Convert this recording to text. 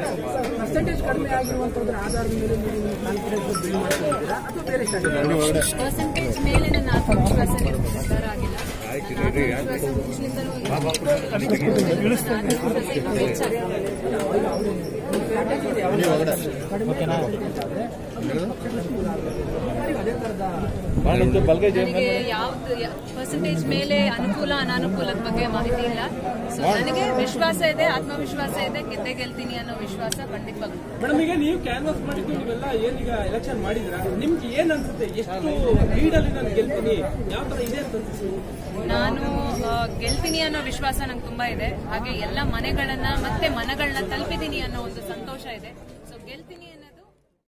Percentage ಕಡಿಮೆ ಆಗಿರುವಂತದ್ರ ಆಧಾರದ ಮೇಲೆ ನೀವು ಕಾನ್ಫಿಡೆನ್ಸ್ ಬಿಲ್ಡ್ ಮಾಡ್ಕೊಂಡಿದ್ದೀರಾ ಅಥವಾ ಬೇರೆ ಸ್ಟ್ರಾಟಜಿ ಪರ್ಸೆಂಟೇಜ್ ಮೇಲೆ ನನ್ನ ಆತ್ಮವಿಶ್ವಾಸ ನಿರ್ಧಾರ ಆಗಿಲ್ಲ ನನ್ನ ಆತ್ಮವಿಶ್ವಾಸ ಮುಂಚಿನಿಂದಲೂ ಇದೆ. ನನ್ನ ಆತ್ಮವಿಶ್ವಾಸ ಇನ್ನೂ ಹೆಚ್ಚಾಗಿದೆ ನನಗೆ ಯಾವ್ದು ಪರ್ಸೆಂಟೇಜ್ ಮೇಲೆ ಅನುಕೂಲ ಅನಾನುಕೂಲದ ಬಗ್ಗೆ ಮಾಹಿತಿ ಇಲ್ಲ ಸೊ ನನಗೆ ವಿಶ್ವಾಸ ಇದೆ ಆತ್ಮವಿಶ್ವಾಸ ಇದೆ ಗೆದ್ದೆ ಗೆಲ್ತೀನಿ ಅನ್ನೋ ವಿಶ್ವಾಸ ಖಂಡಿತವಾಗ್ಲೂ ಮೇಡಮ್ ಈಗ ನೀವು ಕ್ಯಾನ್ವಾಸ್ ಮಾಡಿದ್ದು ನೀವೆಲ್ಲ ಏನೀಗ ಎಲೆಕ್ಷನ್ ಮಾಡಿದ್ರ ನಿಮ್ಗೆ ಏನ್ ಅನ್ಸುತ್ತೆ ಎಷ್ಟು ಲೀಡಲ್ಲಿ ನಾನು ಗೆಲ್ತೀನಿ ಯಾವ ತರ ಇದೆ ಅಂತ ಅನ್ಸುತ್ತೆ ನಾನು ಆ, ಗೆಲ್ತೀನಿ ಅನ್ನೋ ವಿಶ್ವಾಸ ನಂಗೆ ತುಂಬಾ ಇದೆ ಹಾಗೆ ಎಲ್ಲ ಮನೆಗಳನ್ನ ಮತ್ತೆ ಮನಗಳನ್ನ ತಲುಪಿದ್ದೀನಿ ಅನ್ನೋ ಒಂದು ಸಂತೋಷ ಇದೆ ಸೊ ಗೆಲ್ತೀನಿ